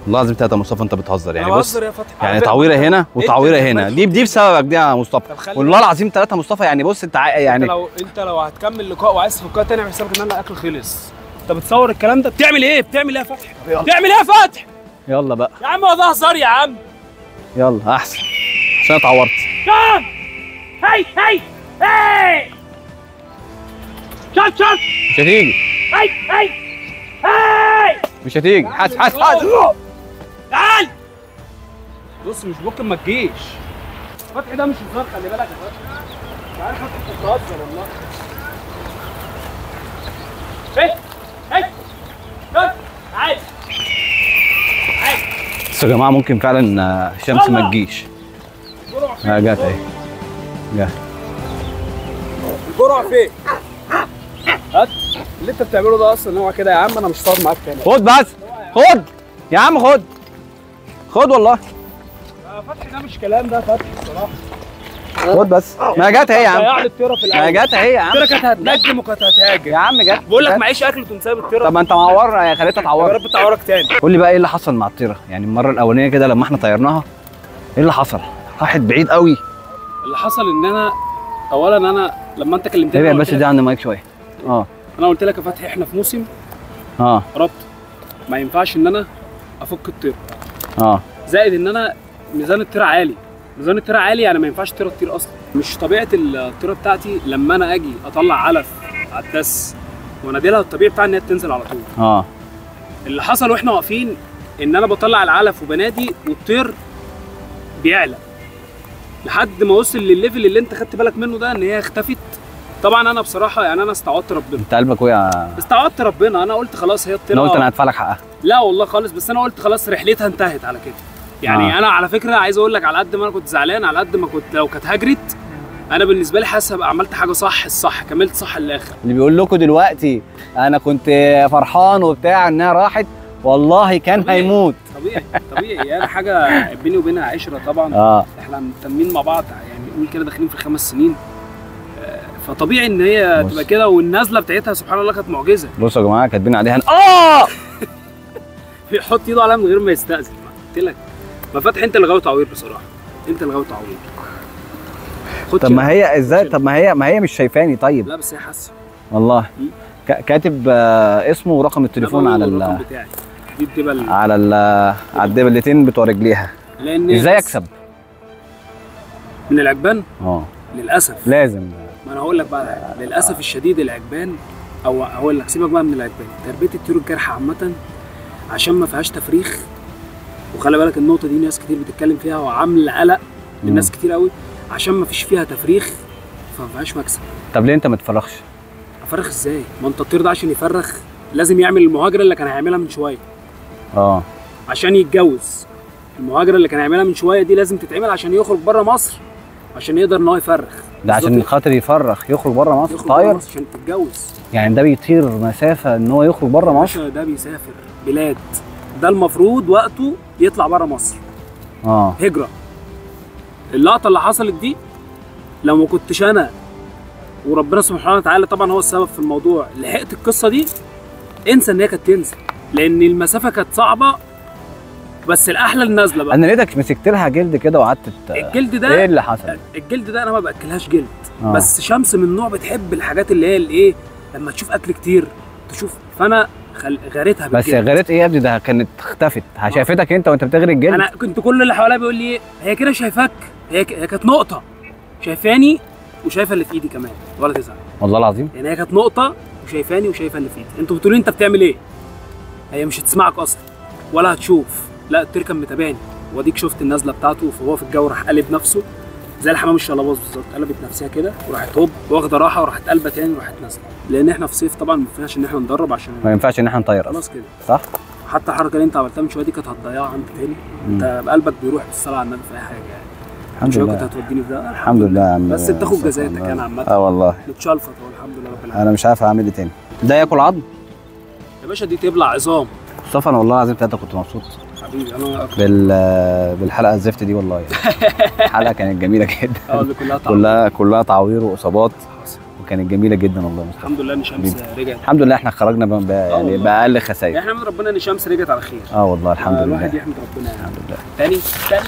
والله العظيم ثلاثة مصطفى انت بتهزر يعني أنا بص بهزر يا فتحي يعني على فكرة. تعويره هنا وتعويره اللي هنا ماشي. دي دي بسببك دي يا مصطفى طب خلي والله العظيم ثلاثة مصطفى يعني بص انت ع- يعني يعني انت لو انت لو هتكمل لقاء وعايز تفكها تاني اعمل حسابك ان انا الاكل خلص انت بتصور الكلام ده بتعمل ايه بتعمل ايه يا فتحي بتعمل ايه يا فتحي يلا بقى يا عم هو ده هزار يا عم يلا احسن عشان اتعورت شوف هاي هاي هاي شوف شوف مش هتيجي هاي هاي هاي مش هتيجي حاسس حاسس حاسس تعال بص مش ممكن ما تجيش فتحي ده مش هزار خلي بالك يا فتحي تعال فتحي انت بتهزر والله هاي هاي شوف تعال تعال بس يا جماعة ممكن فعلا آه، الشمس ما تجيش الجرعة فين؟ اه جت اهي جت الجرعة فين؟ هات اللي انت بتعمله ده اصلا هو كده يا عم انا مش هقعد معاك تاني خد بس خد يا عم خد خد والله آه، فتحي ده مش كلام ده فتحي بصراحة خد بس ما جت اهي يا عم ضيع لي الطيرة في ما الاول جت اهي يا عم الطيرة كانت هتنجم وكانت هتهاجم يا عم جت بقول لك جت. معيش اكل وتقوم سايب الطيرة طب ما انت معورنا يا خليتها يا تعورك رب تعورك تاني قول لي بقى ايه اللي حصل مع الطيره يعني المره الاولانيه كده لما احنا طيرناها ايه اللي حصل راحت بعيد قوي اللي حصل ان انا اولا انا لما انت كلمتني ابعد أنا بس قلت دي لك- عن المايك شويه اه انا قلت لك يا فتحي احنا في موسم اه ربط ما ينفعش ان انا افك الطيرة اه زائد ان انا ميزان الطيرة عالي ميزان الطيرة عالي يعني ما ينفعش الطيرة تطير اصلا مش طبيعه الطيرة بتاعتي لما انا اجي اطلع علف على الدس واناديلها الطبيعي بتاعها ان هي تنزل على طول اه اللي حصل واحنا واقفين ان انا بطلع العلف وبنادي والطير بيعلى لحد ما وصل للليفل اللي انت خدت بالك منه ده ان هي اختفت طبعا انا بصراحه يعني انا استعوضت ربنا انت قلبك وقع استعوضت ربنا انا قلت خلاص هي الطيره انا قلت انا هدفع لك حقها لا والله خالص بس انا قلت خلاص رحلتها انتهت على كده يعني آه. آه. انا على فكره عايز اقول لك على قد ما انا كنت زعلان على قد ما كنت لو كانت هجرت انا بالنسبه لي حاسس ابقى عملت حاجه صح الصح كملت صح للاخر اللي بيقول لكم دلوقتي انا كنت فرحان وبتاع انها راحت والله كان طبيعي. هيموت طبيعي طبيعي يعني حاجه بيني وبينها عشره طبعا اه احنا مهتمين مع بعض يعني نقول كده داخلين في خمس سنين آه، فطبيعي ان هي بص. تبقى كده والنازله بتاعتها سبحان الله كانت معجزه بصوا يا جماعه كاتبين عليها اه بيحط ايده عليها من غير ما يستاذن قلت لك ما فتح انت اللي غاوي تعوير بصراحه انت اللي غاوي تعوير خد طب شيل. ما هي ازاي طب ما هي ما هي مش شايفاني طيب لا بس هي حاسه والله مم. ك- كاتب آه، اسمه ورقم التليفون ده على برضه ال الرقم بتاعي دي بتبقى ال- على ال على الدبلتين بتوع رجليها لان ازاي بس اكسب من العجبان اه للاسف لازم ما انا هقول لك بقى على حاجة. للاسف الشديد العجبان او هقول لك سيبك بقى من العجبان تربيه الطيور الجارحه عامه عشان ما فيهاش تفريخ وخلي بالك النقطه دي ناس كتير بتتكلم فيها وعامله قلق لناس كتير قوي عشان ما فيش فيها تفريخ فما فيهاش مكسب طب ليه انت ما تفرخش افرخ ازاي ما انت الطير ده عشان يفرخ لازم يعمل المهاجره اللي كان هيعملها من شويه اه عشان يتجوز المهاجره اللي كان هيعملها من شويه دي لازم تتعمل عشان يخرج بره مصر عشان يقدر ان هو يفرخ ده عشان بالظبط خاطر يفرخ يخرج بره مصر يخرج بره طاير مصر عشان تتجوز يعني ده بيطير مسافه ان هو يخرج بره مصر باشا ده بيسافر بلاد ده المفروض وقته يطلع بره مصر اه هجره اللقطه اللي حصلت دي لو ما كنتش انا وربنا سبحانه وتعالى طبعا هو السبب في الموضوع لحقت القصه دي انسى ان هي كانت تنزل لان المسافه كانت صعبه بس الاحلى النازله بقى انا لقيتك مسكت لها جلد كده وقعدت ت- الجلد ايه ده اللي حصل الجلد ده انا ما باكلهاش جلد آه. بس شمس من نوع بتحب الحاجات اللي هي الايه لما تشوف اكل كتير تشوف فانا خل... غارتها بس بالجلد غيرت ايه يا ابني ده كانت اختفت شافتك انت وانت بتغري الجلد انا كنت كل اللي حواليا بيقول لي ايه هي كده شايفاك هي, ك... هي كانت نقطه شايفاني وشايفه اللي في ايدي كمان ولا تزعل والله العظيم يعني هي كانت نقطه وشايفاني وشايفه اللي في ايدي انتوا بتقولوا لي انت بتعمل ايه هي مش هتسمعك اصلا ولا هتشوف لا الطير كان متابعني واديك شفت النازله بتاعته فهو في الجو راح قلب نفسه زي الحمام الشلباز بالظبط قلبت نفسها كده وراحت هوب واخده راحه وراحت قلبه تاني وراحت نازله لان احنا في صيف طبعا ما ينفعش ان احنا ندرب عشان ما ينفعش ان احنا نطير اصلا خلاص كده صح حتى الحركه اللي انت عملتها من شويه دي كانت هتضيعها انت تاني انت قلبك بيروح بالصلاه على النبي في اي حاجه يعني الحمد شويه كنت لله هتوديني في ده الحمد لله يا عم بس بتاخد مصطفى جزاتك والله. انا عامه اه والله متشلفط اهو الحمد لله رب العالمين انا مش عارف اعمل ايه تاني ده ياكل عظم يا باشا دي تبلع عظام مصطفى انا والله العظيم ثلاثه كنت مبسوط حبيبي انا أكتر. بال بالحلقه الزفت دي والله الحلقه كانت جميله جدا اه دي كلها طعم كلها كلها تعوير واصابات وكانت جميله جدا والله يا مصطفى الحمد لله ان شمس رجعت الحمد لله احنا خرجنا ب... ب... يعني والله. باقل خسائر احنا من ربنا ان الشمس رجعت على خير اه والله الحمد آه، لله الواحد يحمد ربنا يعني الحمد لله تاني تاني